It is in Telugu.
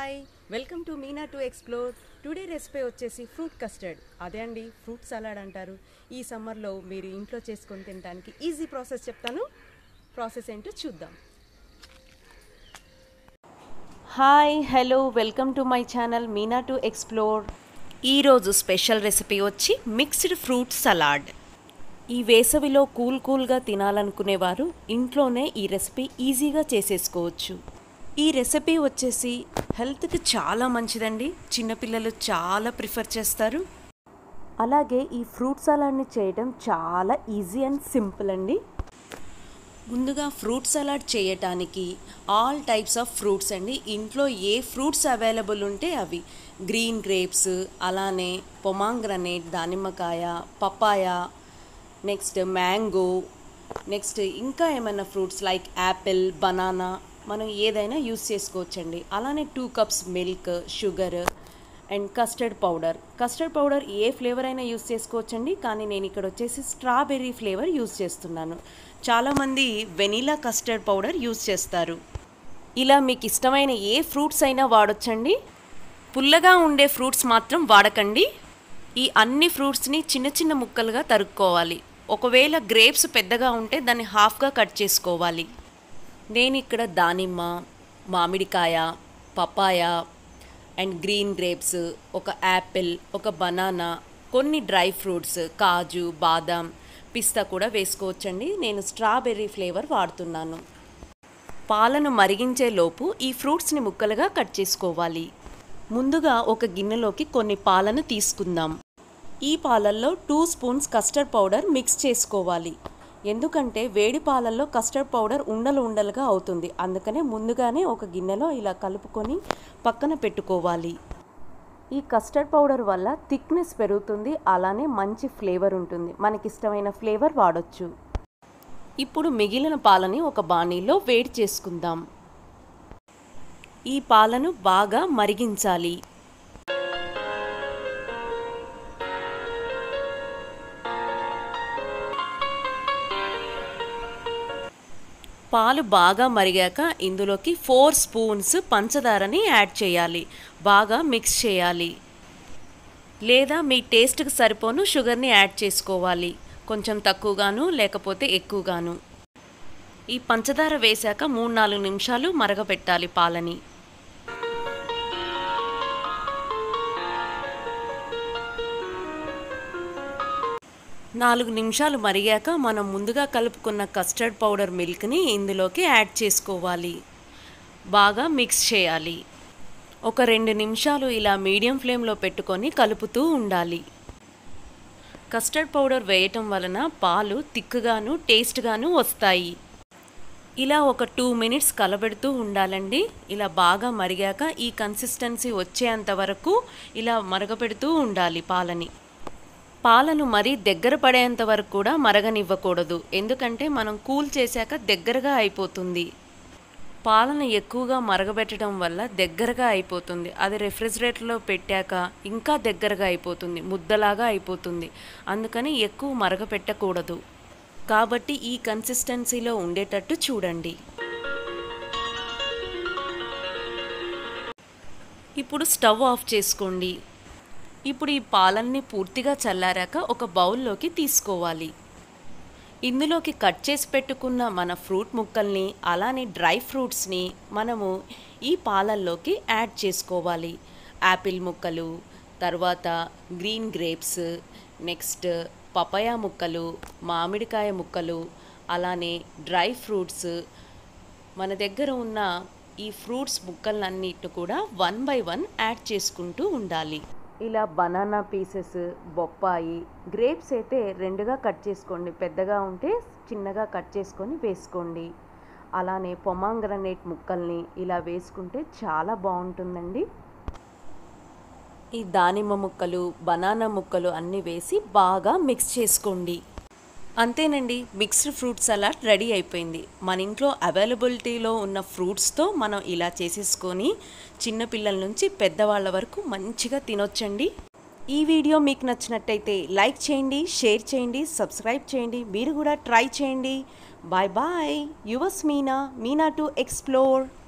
hi welcome to Meena to explore today recipe వచ్చేసి ఫ్రూట్ కస్టర్డ్ అదే అండి ఫ్రూట్ సలాడ్ అంటారు ఈ సమ్మర్లో మీరు ఇంట్లో చేసుకొని తినడానికి ఈజీ ప్రాసెస్ చెప్తాను ప్రాసెస్ ఏంటో చూద్దాం hi hello welcome to my channel Meena to explore ఈరోజు స్పెషల్ రెసిపీ వచ్చి మిక్స్డ్ ఫ్రూట్ సలాడ్ ఈ వేసవిలో కూల్ కూల్గా తినాలనుకునేవారు ఇంట్లోనే ఈ రెసిపీ ఈజీగా చేసేసుకోవచ్చు ఈ రెసిపీ వచ్చేసి హెల్త్కి చాలా మంచిదండి చిన్నపిల్లలు చాలా ప్రిఫర్ చేస్తారు అలాగే ఈ ఫ్రూట్ సలాడ్ని చేయడం చాలా ఈజీ అండ్ సింపుల్ అండి ముందుగా ఫ్రూట్ సలాడ్ చేయటానికి ఆల్ టైప్స్ ఆఫ్ ఫ్రూట్స్ అండి ఇంట్లో ఏ ఫ్రూట్స్ అవైలబుల్ ఉంటే అవి గ్రీన్ గ్రేప్స్ అలానే పొమాంగ్రనేట్ దానిమ్మకాయ పపాయ నెక్స్ట్ మ్యాంగో నెక్స్ట్ ఇంకా ఏమైనా ఫ్రూట్స్ లైక్ యాపిల్ బనానా మనం ఏదైనా యూస్ చేసుకోవచ్చండి అలానే two cups milk sugar and custard powder custard powder ఏ ఫ్లేవర్ అయినా యూస్ చేసుకోవచ్చండి కానీ నేను ఇక్కడ వచ్చేసి స్ట్రాబెర్రీ ఫ్లేవర్ యూస్ చేస్తున్నాను చాలామంది వెనీలా కస్టర్డ్ పౌడర్ యూస్ చేస్తారు ఇలా మీకు ఇష్టమైన ఏ ఫ్రూట్స్ అయినా వాడొచ్చండి పుల్లగా ఉండే ఫ్రూట్స్ మాత్రం వాడకండి ఈ అన్ని ఫ్రూట్స్ని చిన్న చిన్న ముక్కలుగా తరుక్కోవాలి ఒకవేళ గ్రేప్స్ పెద్దగా ఉంటే దాన్ని హాఫ్గా కట్ చేసుకోవాలి నేను ఇక్కడ దానిమ్మ మామిడికాయ పపాయ అండ్ గ్రీన్ గ్రేప్స్ ఒక యాపిల్ ఒక బనానా కొన్ని డ్రై ఫ్రూట్స్ కాజు బాదాం పిస్తా కూడా వేసుకోవచ్చండి నేను స్ట్రాబెర్రీ ఫ్లేవర్ వాడుతున్నాను పాలను మరిగించే లోపు ఈ ఫ్రూట్స్ని ముక్కలుగా కట్ చేసుకోవాలి ముందుగా ఒక గిన్నెలోకి కొన్ని పాలను తీసుకుందాం ఈ పాలల్లో two spoons custard powder mix చేసుకోవాలి ఎందుకంటే వేడి పాలల్లో కస్టర్డ్ పౌడర్ ఉండలు ఉండలుగా అవుతుంది అందుకనే ముందుగానే ఒక గిన్నెలో ఇలా కలుపుకొని పక్కన పెట్టుకోవాలి ఈ కస్టర్డ్ పౌడర్ వల్ల థిక్నెస్ పెరుగుతుంది అలానే మంచి ఫ్లేవర్ ఉంటుంది మనకి ఇష్టమైన ఫ్లేవర్ వాడొచ్చు ఇప్పుడు మిగిలిన పాలని ఒక బాణీలో వేడి చేసుకుందాం ఈ పాలను బాగా మరిగించాలి పాలు బాగా మరిగాక ఇందులోకి ఫోర్ స్పూన్స్ పంచదారని యాడ్ చేయాలి బాగా మిక్స్ చేయాలి లేదా మీ టేస్ట్కి సరిపోను షుగర్ని యాడ్ చేసుకోవాలి కొంచెం తక్కువగాను లేకపోతే ఎక్కువగాను ఈ పంచదార వేశాక మూడు నాలుగు నిమిషాలు మరగపెట్టాలి పాలని నాలుగు నిమిషాలు మరిగాక మనం ముందుగా కలుపుకున్న కస్టర్డ్ పౌడర్ మిల్క్ని ఇందులోకి యాడ్ చేసుకోవాలి బాగా మిక్స్ చేయాలి ఒక రెండు నిమిషాలు ఇలా మీడియం ఫ్లేమ్లో పెట్టుకొని కలుపుతూ ఉండాలి కస్టర్డ్ పౌడర్ వేయటం వలన పాలు తిక్కుగాను టేస్ట్గాను వస్తాయి ఇలా ఒక టూ మినిట్స్ కలబెడుతూ ఉండాలండి ఇలా బాగా మరిగాక ఈ కన్సిస్టెన్సీ వచ్చేంత వరకు ఇలా మరగపెడుతూ ఉండాలి పాలని పాలను మరీ దగ్గర పడేంత వరకు కూడా మరగనివ్వకూడదు ఎందుకంటే మనం కూల్ చేశాక దగ్గరగా అయిపోతుంది పాలను ఎక్కువగా మరగబెట్టడం వల్ల దగ్గరగా అయిపోతుంది అది రెఫ్రిజిరేటర్లో పెట్టాక ఇంకా దగ్గరగా అయిపోతుంది ముద్దలాగా అయిపోతుంది అందుకని ఎక్కువ మరగపెట్టకూడదు కాబట్టి ఈ కన్సిస్టెన్సీలో ఉండేటట్టు చూడండి ఇప్పుడు స్టవ్ ఆఫ్ చేసుకోండి ఇప్పుడు ఈ పాలన్ని పూర్తిగా చల్లారాక ఒక బౌల్లోకి తీసుకోవాలి ఇందులోకి కట్ చేసి పెట్టుకున్న మన ఫ్రూట్ ముక్కల్ని అలానే డ్రై ఫ్రూట్స్ని మనము ఈ పాలల్లోకి యాడ్ చేసుకోవాలి యాపిల్ ముక్కలు తర్వాత గ్రీన్ గ్రేప్స్ నెక్స్ట్ పపాయ ముక్కలు మామిడికాయ ముక్కలు అలానే డ్రై ఫ్రూట్స్ మన దగ్గర ఉన్న ఈ ఫ్రూట్స్ ముక్కలన్నిటి కూడా వన్ బై వన్ యాడ్ చేసుకుంటూ ఉండాలి ఇలా బనానా పీసెస్ బొప్పాయి గ్రేప్స్ అయితే రెండుగా కట్ చేసుకోండి పెద్దగా ఉంటే చిన్నగా కట్ చేసుకొని వేసుకోండి అలానే పొమాంగ్రనేట్ ముక్కల్ని ఇలా వేసుకుంటే చాలా బాగుంటుందండి ఈ దానిమ్మ ముక్కలు బనానా ముక్కలు అన్నీ వేసి బాగా మిక్స్ చేసుకోండి అంతేనండి మిక్స్డ్ ఫ్రూట్ సలాడ్ రెడీ అయిపోయింది మన ఇంట్లో అవైలబిలిటీలో ఉన్న ఫ్రూట్స్తో మనం ఇలా చేసేసుకొని చిన్నపిల్లల నుంచి పెద్దవాళ్ళ వరకు మంచిగా తినొచ్చండి ఈ వీడియో మీకు నచ్చినట్టయితే లైక్ చేయండి షేర్ చేయండి సబ్స్క్రైబ్ చేయండి మీరు కూడా ట్రై చేయండి బాయ్ బాయ్ యువస్ మీనా మీనా టు ఎక్స్ప్లోర్